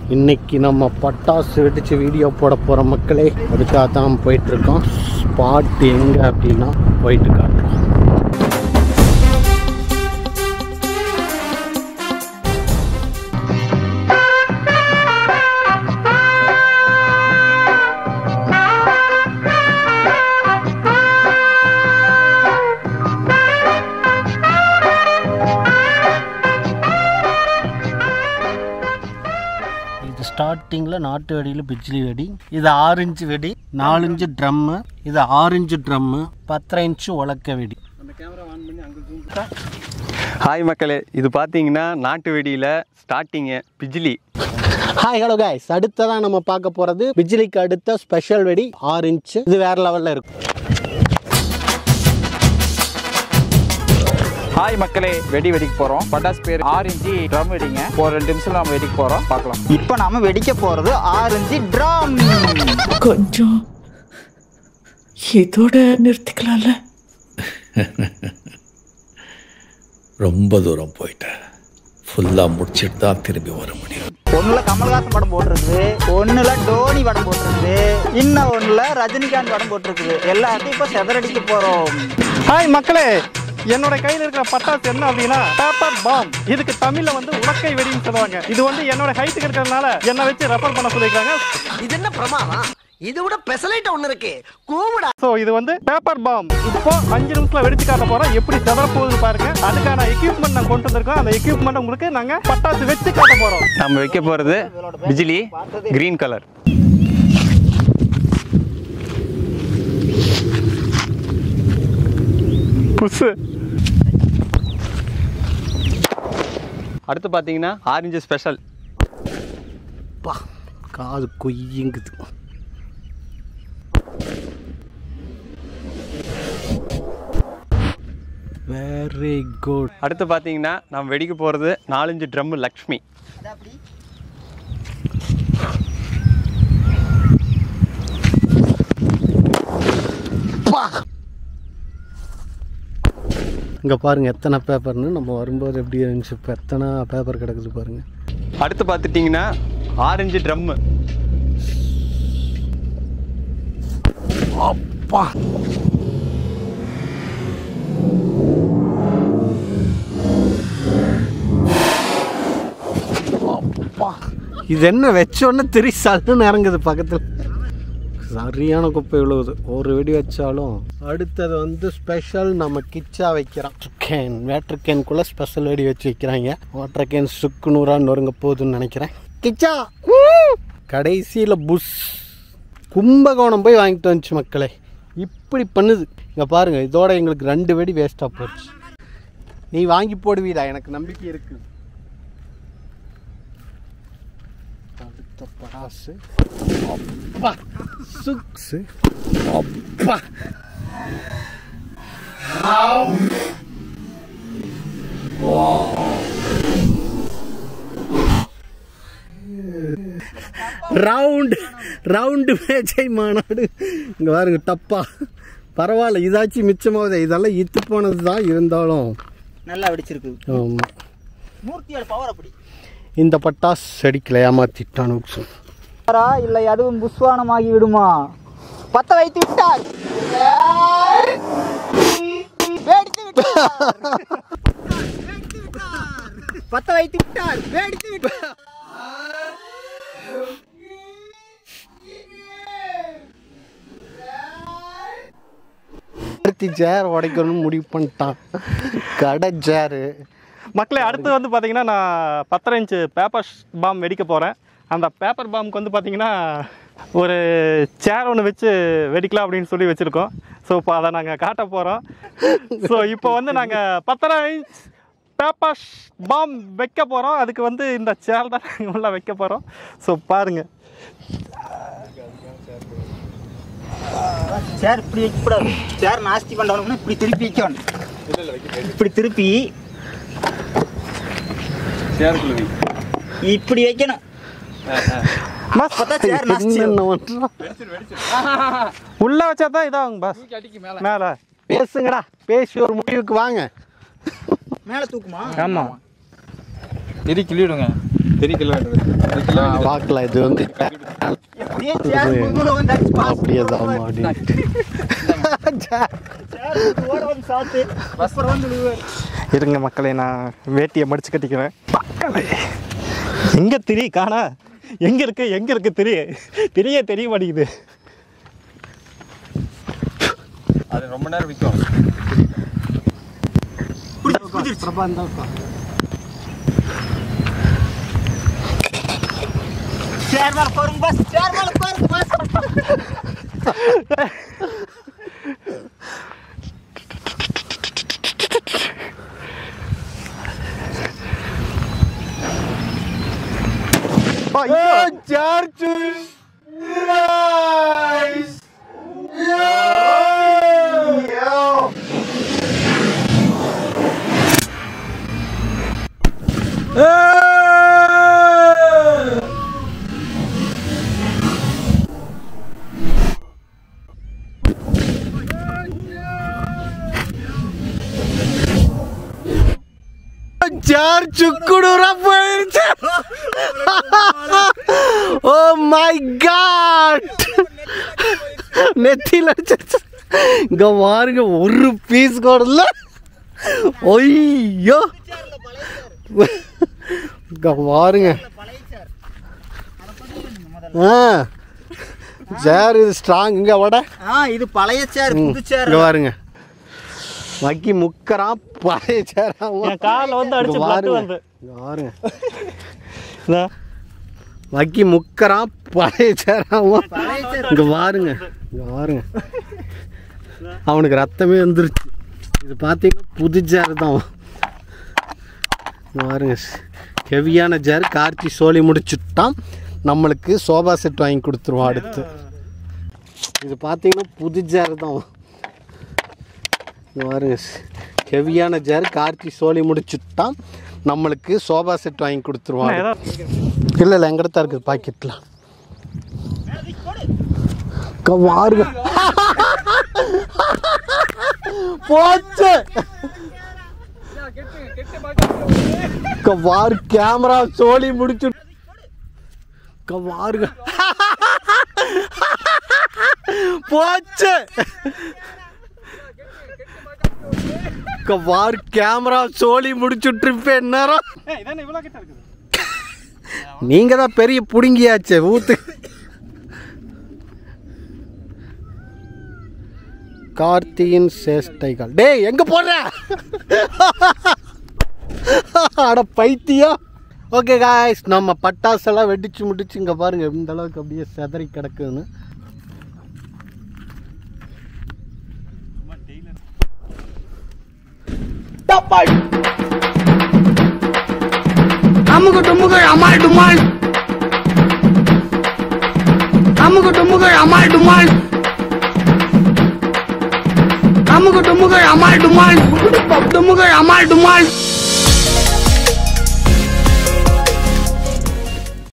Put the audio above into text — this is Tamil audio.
இன்னைக்கு நம்ம பட்டாசு வெடிச்சு வீடியோ போட போகிற மக்களே அதுக்காக தான் போயிட்டுருக்கோம் ஸ்பாட் எங்கே அப்படின்னா போயிட்டு காட்டுறோம் இது ஸ்டார்டிங்கில் நாட்டு வெடியில் பிஜ்லி வெடி இது ஆறு இன்ச்சு வெடி நாலு இன்ச்சு ட்ரம்மு இது ஆறு இன்ச்சு ட்ரம்மு பத்தரை இன்ச்சு உலக்க வெடி ஹாய் மக்களே இது பார்த்தீங்கன்னா நாட்டு வெடியில் starting Bijli hi hello guys அடுத்ததான் நம்ம பார்க்க போகிறது பிஜ்லிக்கு அடுத்த ஸ்பெஷல் வெடி ஆறு இன்ச்சு இது வேற லெவலில் இருக்கும் ஹாய் மக்களே வெடி வெடிக்க போறோம் பட்டாசு பேர் ஆறு இன்ச்சி ட்ரம் வெடிங்க ஒரு ரெண்டு நிமிஷம் நம்ம வெடிக்க போறோம் பார்க்கலாம் இப்போ நாம வெடிக்க போறது ஆறு இன்ச்சு ட்ரம் கொஞ்சம் இதோட நிறுத்திக்கலாம்ல ரொம்ப தூரம் போயிட்டேன் ஃபுல்லாக முடிச்சிட்டு தான் திரும்பி வர முடியும் ஒண்ணுல கமல்ஹாசன் படம் போட்டிருக்குது ஒண்ணுல டோனி படம் போட்டிருக்குது இன்னும் ஒண்ணுல ரஜினிகாந்த் படம் போட்டிருக்குது எல்லாத்தையும் இப்போ செதறடிக்க போறோம் ஹாய் மக்களே என்னோட கையில் இருக்கிற பட்டாசு என்ன அப்படின்னா பேப்பர் பாம் இதுக்கு தமிழ்ல வந்து உலக்கை வெடின்னு சொல்லுவாங்க இது வந்து என்னோட ஹைட்டுக்கு இருக்கிறதுனால என்னை வச்சு ரெஃபர் பண்ண சொல்லியிருக்காங்க இது என்ன பிரமாதம் இது விட பெசலைட் ஒண்ணு இருக்கு கூவிடா ஸோ இது வந்து பேப்பர் பாம் இப்போ அஞ்சு நிமிஷத்துல வெடிச்சு காட்ட போறோம் எப்படி செதற போகுது பாருங்க அதுக்கான எக்யூப்மெண்ட் நாங்கள் கொண்டு வந்திருக்கோம் அந்த எக்யூப்மெண்ட் உங்களுக்கு நாங்க பட்டாசு வச்சு காட்ட போறோம் நம்ம வைக்க போகிறது பிஜ்லி கிரீன் கலர் புஷு அடுத்து பார்த்தீங்கன்னா ஆரஞ்சு ஸ்பெஷல் பா காது கொய்யுங்குது வெரி குட் அடுத்து பார்த்தீங்கன்னா நம்ம வெடிக்க போகிறது நாலஞ்சு ட்ரம்மு லக்ஷ்மி இங்கே பாருங்க எத்தனை பேப்பர்னு நம்ம வரும்போது எப்படி இருந்துச்சு இப்போ எத்தனை பேப்பர் கிடக்குது பாருங்க அடுத்து பார்த்துட்டிங்கன்னா ஆரஞ்சு ட்ரம்மு அப்பா அப்பா இது என்ன வச்சோன்னே திரி சல்லுன்னு இறங்குது பக்கத்தில் சரியான குப்பை விழுவுது ஒரு வெடி வச்சாலும் அடுத்தது வந்து ஸ்பெஷல் நம்ம கிச்சா வைக்கிறோம் கேன் வேட்டர் கேனுக்குள்ளே ஸ்பெஷல் வெடி வச்சு வைக்கிறாங்க வாட்டர் கேன் சுக்கு நூறா நொறுங்க போகுதுன்னு நினைக்கிறேன் கிச்சா கடைசியில் புஷ் கும்பகோணம் போய் வாங்கிட்டு வந்துச்சு மக்களே இப்படி பண்ணுது இங்கே பாருங்கள் இதோட எங்களுக்கு ரெண்டு வெடி வேஸ்ட்டாக போச்சு நீ வாங்கி போடுவீடா எனக்கு நம்பிக்கை இருக்கு அடுத்த படாசு அப்பா சுக்ஸு அப்பா ரவுண்டு ரவுண்டு மேஜை மாநாடு இங்கே பாருங்க தப்பா பரவாயில்ல இதாச்சும் மிச்சமாகுது இதெல்லாம் இத்து போனது தான் இருந்தாலும் நல்லா வெடிச்சிருக்கு ஆமா. மூர்த்தியோட பவர் அப்படி இந்த பட்டாஸ் செடிக்கல ஏமாத்திட்டான் உக்ஸு இல்லை அதுவும் புஸ்வானமாகி விடுமா பத்த வைத்து விட்டார் வெடித்து விட்டார் பத்த வைத்து விட்டார் வெடித்து விட்டார் அடுத்து சேர் உடைக்கணும்னு முடிவு பண்ணிட்டான் கடை சேரு மக்களே அடுத்து வந்து பார்த்தீங்கன்னா நான் பத்தரை இன்ச்சு பேப்பர் பாம் வெடிக்க போகிறேன் அந்த பேப்பர் பாம்க்கு வந்து பார்த்தீங்கன்னா ஒரு சேர் ஒன்று வச்சு வெடிக்கலாம் அப்படின்னு சொல்லி வச்சுருக்கோம் ஸோ இப்போ அதை நாங்கள் காட்ட போகிறோம் ஸோ இப்போ வந்து நாங்கள் பத்தரை இன்ச் பேப்பர் பாம் வைக்க போகிறோம் அதுக்கு வந்து இந்த சேர் தான் நாங்கள் உள்ள வைக்க போகிறோம் ஸோ பாருங்கள் சேர் இப்படி வைக்கக்கூடாது சேர் நாஸ்தி பண்ணணும்னா இப்படி திருப்பி வைக்கணும் இப்படி திருப்பி இப்படி வைக்கணும் பார்த்தா சேர் நாஸ்தி என்னென்ன பண்ணுறான் உள்ளே வச்சா தான் இதாகும் பாஸ் மேலே பேசுங்கடா பேசி ஒரு முடிவுக்கு வாங்க மேலே தூக்குமா ஆமாம் எரி கிள்ளிவிடுங்க பெரிய கிலோ பார்க்கலாம் இது வந்து அப்படியே தான் அப்படின்ட்டு இருங்க மக்களே நான் வேட்டியை மடிச்சு கட்டிக்கிறேன் எங்க திரி காணா எங்க இருக்கு எங்க இருக்கு திரி திரிய தெரிய மாட்டேங்குது அது ரொம்ப நேரம் விற்கும் சார் சுக்குடுறா போயிருச்சு ஓ மை காட் நெத்தியில் அடிச்சிருச்சு இங்க பாருங்க ஒரு பீஸ் கூட இல்ல ஒய்யோ இங்க பாருங்க ஆ சேர் இது ஸ்ட்ராங் இங்க வட ஆ இது பழைய சேர் புது சேர் இங்க பாருங்க மக்கி முக்கறான் பழைய சேரா என் காலில் வந்து அடிச்சு blood வந்து இங்க பாருங்க இதா. மக்கி முக்கறான் பழைய சேராவும் இங்க பாருங்க இங்க பாருங்க அவனுக்கு ரத்தமே வந்துருச்சு இது பார்த்தீங்கன்னா புது சேர் தான் இங்க பாருங்க ஹெவியான சேர் கார்த்தி சோலி முடிச்சுட்டான் நம்மளுக்கு சோபா செட் வாங்கி கொடுத்துருவோம் அடுத்து இது பார்த்தீங்கன்னா புது சேர் தான் இங்க பாருங்க ஹெவியான சேர் கார்த்தி சோலி முடிச்சுட்டான் நம்மளுக்கு சோபா செட் வாங்கி கொடுத்துருவோம் ஏதோ இல்லை இல்லை எங்கிட்ட தான் இருக்குது பாக்கெட்டில் வாருங்க போச்சு இங்க வாரு கேமரா சோலி முடிச்சு இங்க வாருங்க போச்சு இங்க வாரு கேமரா சோலி முடிச்சுட்ருப்பேன் நேரம் ஏய், இதானே இவ்வளோ கிட்ட இருக்குது நீங்க தான் பெரிய புடுங்கியாச்சே ஊத்து கார்த்தியின் சேஷ்டைகள் டேய் எங்க போடுற அட பைத்தியம் ஓகே காய்ஸ் நம்ம பட்டாசெல்லாம் வெடிச்சு முடிச்சு இங்க பாருங்க இந்த அளவுக்கு அப்படியே செதறி கிடக்குன்னு அமுகு டுமுகு அமால் டுமால் அமுகு டுமுகு அமால் டுமால் அமுகு டுமுகு அமால் டுமால் டுமுகு அமால் டுமால்